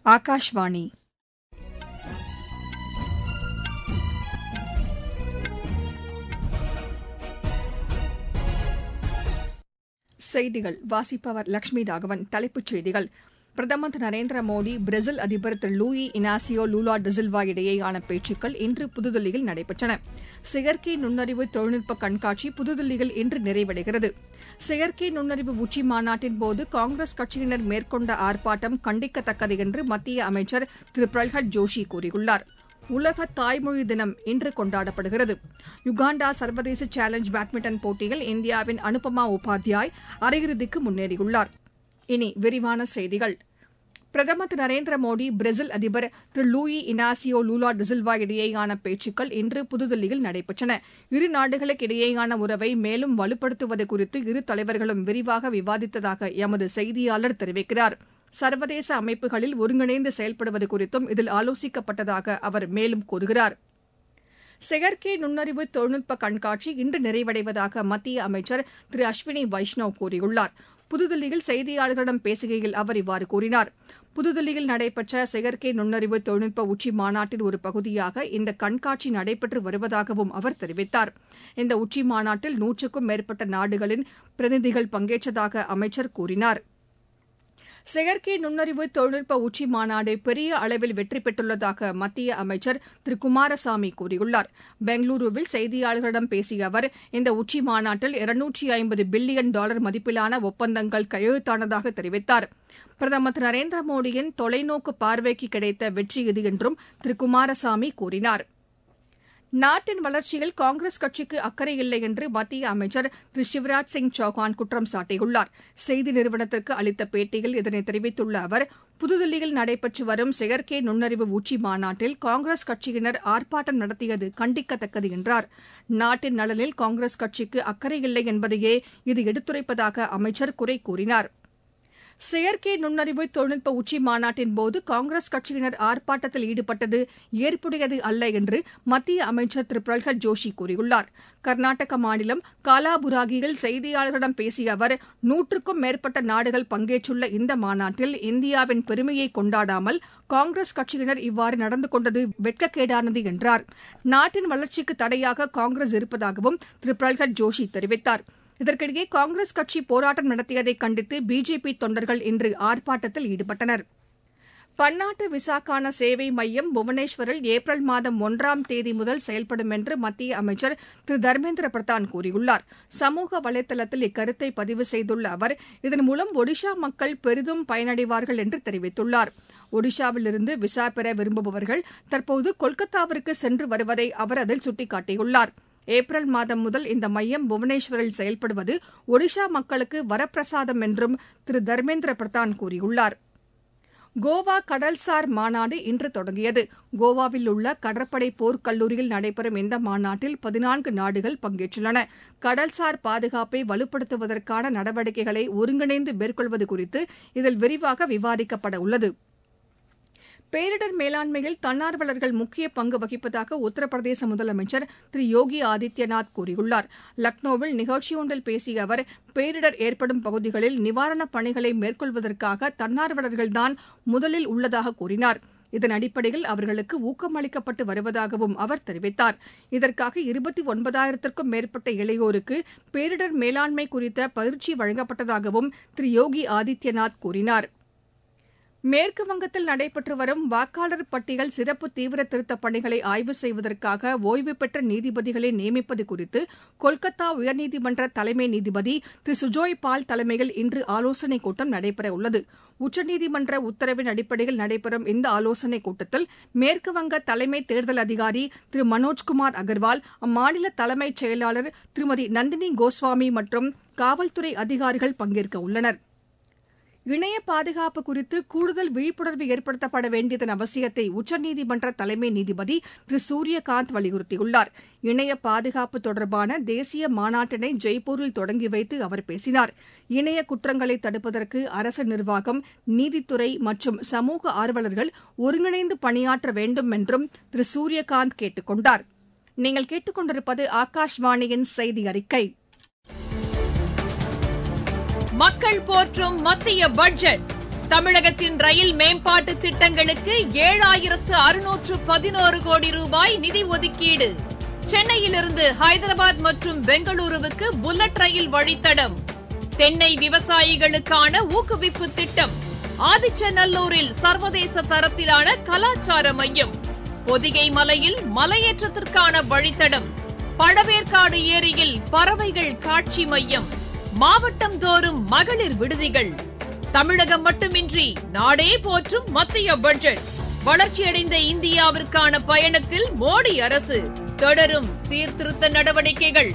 ஆகாஷ்வாணி செய்திகள் வாசிப்பவர் லட்சுமி ராகவன் தலைப்புச் செய்திகள் பிரதமர் திரு நரேந்திர மோடி பிரேசில் அதிபர் திரு லூயி இனாசியோ லூலா டிசில்வா இடையேயான பேச்சுக்கள் இன்று புதுதில்லியில் நடைபெற்றன செயற்கை நுண்ணறிவு தொழில்நுட்ப கண்காட்சி புதுதில்லியில் இன்று நிறைவடைகிறது செயற்கை நுண்ணறிவு உச்சி மாநாட்டின் போது காங்கிரஸ் கட்சியினர் மேற்கொண்ட ஆர்ப்பாட்டம் கண்டிக்கத்தக்கது என்று மத்திய அமைச்சர் திரு பிரல்ஹத் ஜோஷி கூறியுள்ளார் உலக தாய்மொழி தினம் இன்று கொண்டாடப்படுகிறது யுகாண்டா சர்வதேச சேலஞ்ச் பேட்மிண்டன் போட்டியில் இந்தியாவின் அனுபமா உபாத்யாய் அரையிறுதிக்கு முன்னேறியுள்ளார் இனி விரிவான செய்திகள் பிரதமர் திரு நரேந்திர மோடி பிரேசில் அதிபர் திரு லூயி இனாசியோ லூலா டிசில்வா இடையேயான பேச்சுக்கள் இன்று புதுதில்லியில் நடைபெற்றன இரு நாடுகளுக்கு இடையேயான உறவை மேலும் வலுப்படுத்துவது குறித்து இரு தலைவர்களும் விரிவாக விவாதித்ததாக எமது செய்தியாளர் தெரிவிக்கிறார் சர்வதேச அமைப்புகளில் ஒருங்கிணைந்து செயல்படுவது குறித்தும் இதில் ஆலோசிக்கப்பட்டதாக அவர் மேலும் கூறுகிறார் செயற்கை நுண்ணறிவு தொழில்நுட்ப கண்காட்சி இன்று நிறைவடைவதாக மத்திய அமைச்சர் திரு அஸ்வினி வைஷ்ணவ் கூறியுள்ளார் புதுதில்லியில் செய்தியாளர்களிடம் பேசுகையில் அவர் இவ்வாறு கூறினார் புதுதில்லியில் நடைபெற்ற செயற்கை நுண்ணறிவு தொழில்நுட்ப உச்சி மாநாட்டின் ஒரு பகுதியாக இந்த கண்காட்சி நடைபெற்று வருவதாகவும் அவர் தெரிவித்தார் இந்த உச்சி மாநாட்டில் நூற்றுக்கும் மேற்பட்ட நாடுகளின் பிரதிநிதிகள் பங்கேற்றதாக அமைச்சர் கூறினார் செயற்கை நுண்ணறிவு தொழில்நுட்ப உச்சி மாநாடு பெரிய அளவில் வெற்றி பெற்றுள்ளதாக மத்திய அமைச்சர் திரு குமாரசாமி கூறியுள்ளார் பெங்களூருவில் செய்தியாளர்களிடம் பேசிய அவர் இந்த உச்சி மாநாட்டில் இருநூற்றி ஐம்பது பில்லியன் டாலர் மதிப்பிலான ஒப்பந்தங்கள் கையெழுத்தானதாக தெரிவித்தார் பிரதமர் திரு நரேந்திர மோடியின் தொலைநோக்கு பார்வைக்கு கிடைத்த வெற்றி இது என்றும் திரு குமாரசாமி கூறினார் நாட்டின் வளர்ச்சியில் காங்கிரஸ் கட்சிக்கு அக்கறை இல்லை என்று மத்திய அமைச்சர் திரு சிவராஜ் சிங் சௌஹான் குற்றம் சாட்டியுள்ளார் செய்தி நிறுவனத்திற்கு அளித்த பேட்டியில் இதனை தெரிவித்துள்ள அவர் புதுதில்லியில் நடைபெற்று வரும் செயற்கை நுண்ணறிவு உச்சி மாநாட்டில் காங்கிரஸ் கட்சியினர் ஆர்ப்பாட்டம் நடத்தியது கண்டிக்கத்தக்கது என்றார் நாட்டின் நலனில் காங்கிரஸ் கட்சிக்கு அக்கறை இல்லை என்பதையே இது எடுத்துரைப்பதாக அமைச்சர் குறை கூறினார் செயற்கை நுண்ணறிவு தொழில்நுட்ப உச்சி மாநாட்டின் போது காங்கிரஸ் கட்சியினர் ஆர்ப்பாட்டத்தில் ஈடுபட்டது ஏற்புடையது அல்ல என்று மத்திய அமைச்சர் திரு பிரல்ஹத் ஜோஷி கூறியுள்ளார் கர்நாடக மாநிலம் காலாபுராகியில் செய்தியாளர்களிடம் பேசிய அவர் நூற்றுக்கும் மேற்பட்ட நாடுகள் பங்கேற்றுள்ள இந்த மாநாட்டில் இந்தியாவின் பெருமையை கொண்டாடாமல் காங்கிரஸ் கட்சியினர் இவ்வாறு நடந்து கொண்டது வெட்கக்கேடானது என்றார் நாட்டின் வளர்ச்சிக்கு தடையாக காங்கிரஸ் இருப்பதாகவும் திரு பிரல்ஹத் ஜோஷி தெரிவித்தாா் இதற்கிடையே காங்கிரஸ் கட்சி போராட்டம் நடத்தியதை கண்டித்து பிஜேபி தொண்டர்கள் இன்று ஆர்ப்பாட்டத்தில் ஈடுபட்டனர் பன்னாட்டு விசாக்கான சேவை மையம் புவனேஸ்வரில் ஏப்ரல் மாதம் ஒன்றாம் தேதி முதல் செயல்படும் என்று மத்திய அமைச்சர் திரு தர்மேந்திர பிரதான் கூறியுள்ளார் சமூக வலைதளத்தில் இக்கருத்தை பதிவு செய்துள்ள அவர் இதன் மூலம் ஒடிஷா மக்கள் பெரிதும் பயனடைவார்கள் என்று தெரிவித்துள்ளார் ஒடிஷாவிலிருந்து விசா பெற விரும்புபவர்கள் தற்போது கொல்கத்தாவிற்கு சென்று வருவதை அவர் அதில் சுட்டிக்காட்டியுள்ளார் ஏப்ரல் மாதம் முதல் இந்த மையம் புவனேஸ்வரில் செயல்படுவது ஒடிஷா மக்களுக்கு வரப்பிரசாதம் என்றும் திரு தர்மேந்திர பிரதான் கூறியுள்ளார் கோவா கடல்சார் மாநாடு இன்று தொடங்கியது கோவாவில் உள்ள கடற்படை போர்க் கல்லூரியில் நடைபெறும் இந்த மாநாட்டில் பதினான்கு நாடுகள் பங்கேற்றுள்ளன கடல்சார் பாதுகாப்பை வலுப்படுத்துவதற்கான நடவடிக்கைகளை ஒருங்கிணைந்து மேற்கொள்வது குறித்து இதில் விரிவாக விவாதிக்கப்பட உள்ளது பேரிடர் மேலாண்மையில் தன்னார்வலர்கள் முக்கிய பங்கு வகிப்பதாக உத்தரப்பிரதேச முதலமைச்சர் திரு யோகி ஆதித்யநாத் கூறியுள்ளார் லக்னோவில் நிகழ்ச்சியொன்றில் பேசிய அவர் பேரிடர் ஏற்படும் பகுதிகளில் நிவாரணப் பணிகளை மேற்கொள்வதற்காக தன்னார்வலர்கள்தான் முதலில் உள்ளதாக கூறினார் இதன் அடிப்படையில் அவர்களுக்கு ஊக்கமளிக்கப்பட்டு வருவதாகவும் அவர் தெரிவித்தார் இதற்காக இருபத்தி ஒன்பதாயிரத்திற்கும் மேற்பட்ட இளையோருக்கு பேரிடர் மேலாண்மை குறித்த பயிற்சி வழங்கப்பட்டதாகவும் திரு யோகி ஆதித்யநாத் கூறினார் மேற்கு வங்கத்தில் நடைபெற்று வரும் வாக்காளர் பட்டியல் சிறப்பு தீவிர திருத்தப் பணிகளை ஆய்வு செய்வதற்காக ஓய்வு பெற்ற நீதிபதிகளை நியமிப்பது குறித்து கொல்கத்தா உயர்நீதிமன்ற தலைமை நீதிபதி திரு சுஜோய் பால் தலைமையில் இன்று ஆலோசனைக் கூட்டம் நடைபெறவுள்ளது உச்சநீதிமன்ற உத்தரவின் அடிப்படையில் நடைபெறும் இந்த ஆலோசனைக் கூட்டத்தில் மேற்குவங்க தலைமை தேர்தல் அதிகாரி திரு மனோஜ்குமார் அகர்வால் அம்மாநில தலைமைச் செயலாளர் திருமதி நந்தினி கோஸ்வாமி மற்றும் காவல்துறை அதிகாரிகள் பங்கேற்க உள்ளனா் இணைய பாதுகாப்பு குறித்து கூடுதல் விழிப்புணர்வு ஏற்படுத்தப்பட வேண்டியதன் அவசியத்தை உச்சநீதிமன்ற தலைமை நீதிபதி திரு சூரியகாந்த் வலியுறுத்தியுள்ளார் இணைய பாதுகாப்பு தொடர்பான தேசிய மாநாட்டினை ஜெய்ப்பூரில் தொடங்கி வைத்து அவர் பேசினார் இணைய குற்றங்களை தடுப்பதற்கு அரசு நிர்வாகம் நீதித்துறை மற்றும் சமூக ஆர்வலர்கள் ஒருங்கிணைந்து பணியாற்ற வேண்டும் என்றும் திரு சூரியகாந்த் கேட்டுக் கொண்டார் நீங்கள் கேட்டுக்கொண்டிருப்பது ஆகாஷ்வாணியின் செய்தி அறிக்கை மக்கள் போற்றும் மத்திய பட்ஜெட் தமிழகத்தின் ரயில் மேம்பாட்டு திட்டங்களுக்கு ஏழாயிரத்து அறுநூற்று பதினோரு கோடி ரூபாய் நிதி ஒதுக்கீடு சென்னையிலிருந்து ஹைதராபாத் மற்றும் பெங்களூருவுக்கு புல்லட் ரயில் வழித்தடம் தென்னை விவசாயிகளுக்கான ஊக்குவிப்பு திட்டம் ஆதிச்சநல்லூரில் சர்வதேச தரத்திலான கலாச்சார மையம் பொதிகை மலையில் மலையேற்றத்திற்கான வழித்தடம் பழவேற்காடு ஏரியில் பறவைகள் காட்சி மையம் மாவட்டம் தோறும் மகளிர் விடுதிகள் தமிழகம் மட்டுமின்றி நாடே போற்றும் மத்திய பட்ஜெட் வளர்ச்சியடைந்த இந்தியாவிற்கான பயணத்தில் மோடி அரசு தொடரும் சீர்திருத்த நடவடிக்கைகள்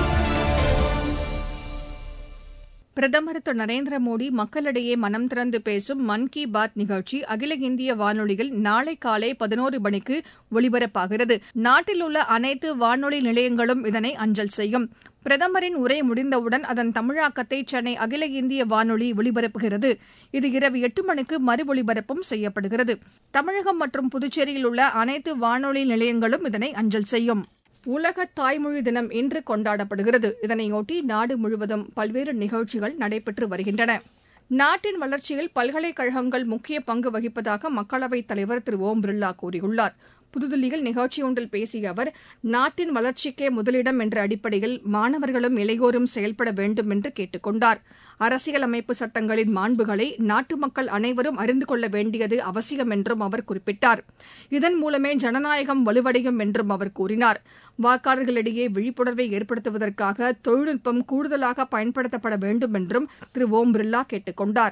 பிரதமர் திரு நரேந்திர மோடி மக்களிடையே மனம் திறந்து பேசும் மன் கி பாத் நிகழ்ச்சி அகில இந்திய வானொலியில் நாளை காலை பதினோரு மணிக்கு ஒலிபரப்பாகிறது நாட்டில் உள்ள அனைத்து வானொலி நிலையங்களும் இதனை அஞ்சல் செய்யும் பிரதமரின் உரை முடிந்தவுடன் அதன் தமிழாக்கத்தை சென்னை அகில இந்திய வானொலி ஒலிபரப்புகிறது இது இரவு எட்டு மணிக்கு மறு ஒலிபரப்பும் செய்யப்படுகிறது தமிழகம் மற்றும் புதுச்சேரியில் உள்ள அனைத்து வானொலி நிலையங்களும் இதனை அஞ்சல் செய்யும் உலக தாய்மொழி தினம் இன்று கொண்டாடப்படுகிறது இதனையொட்டி நாடு முழுவதும் பல்வேறு நிகழ்ச்சிகள் நடைபெற்று வருகின்றன நாட்டின் வளர்ச்சியில் பல்கலைக்கழகங்கள் முக்கிய பங்கு வகிப்பதாக மக்களவைத் தலைவர் திரு ஓம் பிர்லா கூறியுள்ளார் புதுதில்லியில் நிகழ்ச்சி ஒன்றில் பேசிய அவர் நாட்டின் வளர்ச்சிக்கே முதலிடம் என்ற அடிப்படையில் மாணவர்களும் இளையோரும் செயல்பட வேண்டும் என்று கேட்டுக் கொண்டார் அரசியலமைப்பு சட்டங்களின் மாண்புகளை நாட்டு மக்கள் அனைவரும் அறிந்து கொள்ள வேண்டியது அவசியம் என்றும் அவர் குறிப்பிட்டார் இதன் மூலமே ஜனநாயகம் வலுவடையும் என்றும் அவர் கூறினார் வாக்காளர்களிடையே விழிப்புணர்வை ஏற்படுத்துவதற்காக தொழில்நுட்பம் கூடுதலாக பயன்படுத்தப்பட வேண்டும் என்றும் திரு ஓம் பிர்லா கேட்டுக் கொண்டாா்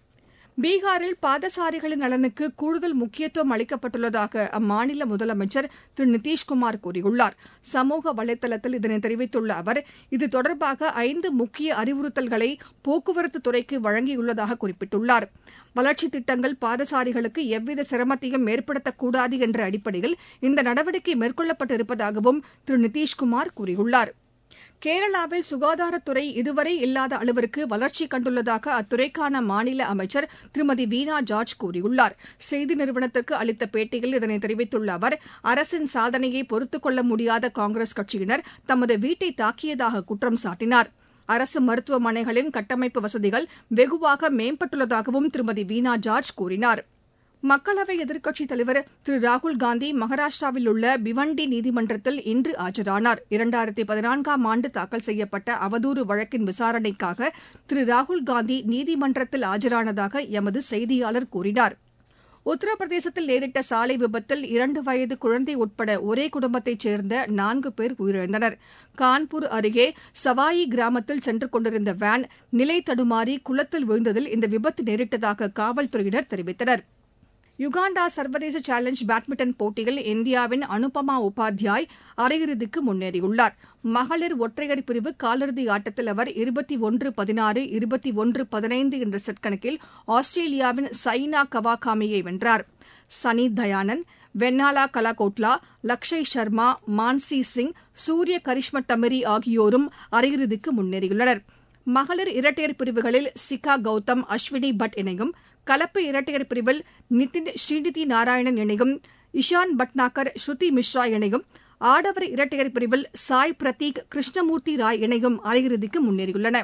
பீகாரில் பாதசாரிகளின் நலனுக்கு கூடுதல் முக்கியத்துவம் அளிக்கப்பட்டுள்ளதாக அம்மாநில முதலமைச்சர் திரு நிதிஷ்குமார் கூறியுள்ளார் சமூக வலைதளத்தில் இதனை தெரிவித்துள்ள அவர் இது தொடர்பாக ஐந்து முக்கிய அறிவுறுத்தல்களை போக்குவரத்து துறைக்கு வழங்கியுள்ளதாக குறிப்பிட்டுள்ளார் வளர்ச்சித் திட்டங்கள் பாதசாரிகளுக்கு எவ்வித சிரமத்தையும் ஏற்படுத்தக்கூடாது என்ற அடிப்படையில் இந்த நடவடிக்கை மேற்கொள்ளப்பட்டிருப்பதாகவும் திரு நிதிஷ்குமார் கூறியுள்ளார் கேரளாவில் சுகாதாரத்துறை இதுவரை இல்லாத அளவிற்கு வளர்ச்சி கண்டுள்ளதாக அத்துறைக்கான மாநில அமைச்சர் திருமதி வீணா ஜார்ஜ் கூறியுள்ளார் செய்தி நிறுவனத்திற்கு அளித்த பேட்டியில் இதனை தெரிவித்துள்ள அவர் அரசின் சாதனையை பொறுத்துக் கொள்ள முடியாத காங்கிரஸ் கட்சியினர் தமது வீட்டை தாக்கியதாக குற்றம் சாட்டினார் அரசு மருத்துவமனைகளின் கட்டமைப்பு வசதிகள் வெகுவாக மேம்பட்டுள்ளதாகவும் திருமதி வீணா ஜார்ஜ் கூறினார் மக்களவை எதிர்க்கட்சித் தலைவர் திரு ராகுல்காந்தி மகாராஷ்டிராவில் உள்ள பிவண்டி நீதிமன்றத்தில் இன்று ஆஜரானார் இரண்டாயிரத்தி பதினான்காம் ஆண்டு தாக்கல் செய்யப்பட்ட அவதூறு வழக்கின் விசாரணைக்காக திரு ராகுல்காந்தி நீதிமன்றத்தில் ஆஜரானதாக எமது செய்தியாளர் கூறினார் உத்தரப்பிரதேசத்தில் நேரிட்ட சாலை விபத்தில் இரண்டு வயது குழந்தை உட்பட ஒரே குடும்பத்தைச் சேர்ந்த நான்கு பேர் உயிரிழந்தனர் கான்பூர் அருகே சவாயி கிராமத்தில் சென்று கொண்டிருந்த வேன் நிலை தடுமாறி குளத்தில் விழுந்ததில் இந்த விபத்து நேரிட்டதாக காவல்துறையினர் தெரிவித்தனர் யுகாண்டா சர்வதேச சேலஞ்ச் பேட்மிண்டன் போட்டியில் இந்தியாவின் அனுபமா உபாத்யாய் அரையிறுதிக்கு முன்னேறியுள்ளார் மகளிர் ஒற்றையர் பிரிவு காலிறுதி ஆட்டத்தில் அவர் இருபத்தி ஒன்று பதினாறு இருபத்தி ஒன்று பதினைந்து என்ற செட் கணக்கில் ஆஸ்திரேலியாவின் சைனா கவாகாமியை வென்றார் சனி தயானந்த் வென்னாலா கலாகோட்லா லக்ஷய் சர்மா மான்சி சிங் சூரிய கரிஷ்ம டமிரி ஆகியோரும் அரையிறுதிக்கு முன்னேறியுள்ளனர் மகளிர் இரட்டையர் பிரிவுகளில் சிகா கௌதம் அஸ்வினி பட் இணையும் கலப்பு இரட்டையர் பிரிவில் நிதின் ஸ்ரீநிதி நாராயணன் இணையும் இஷான் பட்னாகர் ஸ்ருதி மிஸ்ரா இணையும் ஆடவர் இரட்டையர் பிரிவில் சாய் பிரதீக் கிருஷ்ணமூர்த்தி ராய் இணையும் அரையிறுதிக்கு முன்னேறியுள்ளன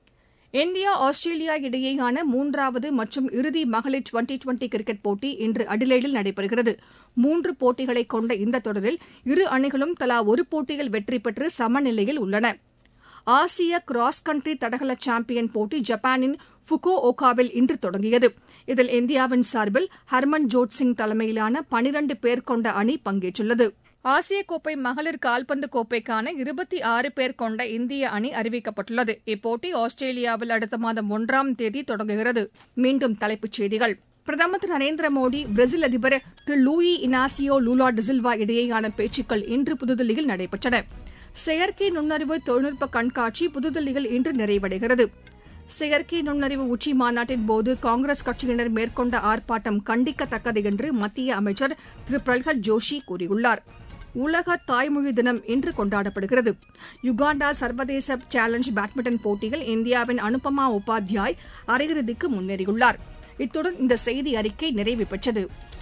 இந்தியா ஆஸ்திரேலியா இடையேயான மூன்றாவது மற்றும் இறுதி மகளிர் டுவெண்டி டுவெண்டி கிரிக்கெட் போட்டி இன்று அடிலைடில் நடைபெறுகிறது மூன்று போட்டிகளை கொண்ட இந்த தொடரில் இரு அணிகளும் தலா ஒரு போட்டியில் வெற்றி பெற்று சமநிலையில் உள்ளன ஆசிய கிராஸ் கண்ட்ரி தடகள சாம்பியன் போட்டி ஜப்பானின் ஃபுகோ ஓகாவில் இன்று தொடங்கியது இதில் இந்தியாவின் சார்பில் ஹர்மன் ஜோத் சிங் தலைமையிலான பனிரண்டு பேர் கொண்ட அணி பங்கேற்றுள்ளது ஆசிய கோப்பை மகளிர் கால்பந்து கோப்பைக்கான இருபத்தி ஆறு பேர் கொண்ட இந்திய அணி அறிவிக்கப்பட்டுள்ளது இப்போட்டி ஆஸ்திரேலியாவில் அடுத்த மாதம் ஒன்றாம் தேதி தொடங்குகிறது மீண்டும் தலைப்புச் செய்திகள் பிரதமர் திரு நரேந்திர மோடி பிரேசில் அதிபர் திரு லூயி இனாசியோ லூலா டிசில்வா இடையேயான பேச்சுக்கள் இன்று புதுதில்லியில் நடைபெற்றன செயற்கை நுண்ணறிவு தொழில்நுட்ப கண்காட்சி புதுதில்லியில் இன்று நிறைவடைகிறது செயற்கை நுண்ணறிவு உச்சி மாநாட்டின் போது காங்கிரஸ் கட்சியினர் மேற்கொண்ட ஆர்ப்பாட்டம் கண்டிக்கத்தக்கது என்று மத்திய அமைச்சர் திரு பிரல்ஹத் ஜோஷி கூறியுள்ளார் உலக தாய்மொழி தினம் இன்று கொண்டாடப்படுகிறது யுகாண்டா சர்வதேச சேலஞ்ச் பேட்மிண்டன் போட்டியில் இந்தியாவின் அனுபமா உபாத்யாய் அரையிறுதிக்கு முன்னேறியுள்ளார் இத்துடன் இந்த செய்தி அறிக்கை நிறைவு பெற்றது